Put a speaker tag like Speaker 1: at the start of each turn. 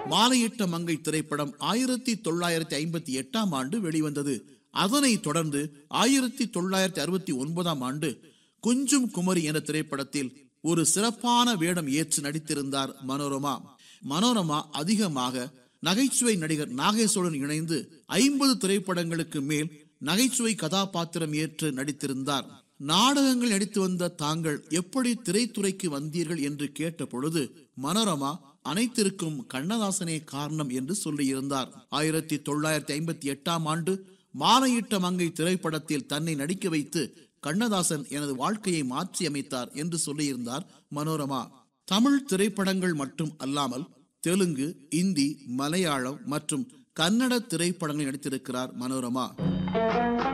Speaker 1: மாலையிட்ட மங்கை திரைப்படம் ஆயிரத்தி தொள்ளாயிரத்தி ஐம்பத்தி எட்டாம் ஆண்டு வெளிவந்தது அதனைத் தொடர்ந்து ஆயிரத்தி தொள்ளாயிரத்தி அறுபத்தி ஒன்பதாம் ஆண்டு குஞ்சும் குமரி என்ற திரைப்படத்தில் ஒரு சிறப்பான வேடம் ஏற்று நடித்திருந்தார் மனோரமா மனோரமா அதிகமாக நகைச்சுவை நடிகர் நாகேஷுடன் இணைந்து ஐம்பது திரைப்படங்களுக்கு மேல் நகைச்சுவை கதாபாத்திரம் ஏற்று நடித்திருந்தார் நாடகங்கள் நடித்து வந்த தாங்கள் எப்படி திரைத்துறைக்கு வந்தீர்கள் என்று கேட்ட பொழுது மனோரமா அனைத்திற்கும் கண்ணதாசனே காரணம் என்று சொல்லியிருந்தார் ஆயிரத்தி தொள்ளாயிரத்தி ஐம்பத்தி எட்டாம் ஆண்டு மாலையிட்ட மங்கை திரைப்படத்தில் தன்னை நடிக்க வைத்து கண்ணதாசன் எனது வாழ்க்கையை மாற்றி அமைத்தார் என்று சொல்லியிருந்தார் மனோரமா தமிழ் திரைப்படங்கள் மட்டும் அல்லாமல் தெலுங்கு இந்தி மலையாளம் மற்றும் கன்னட திரைப்படங்களில் நடித்திருக்கிறார் மனோரமா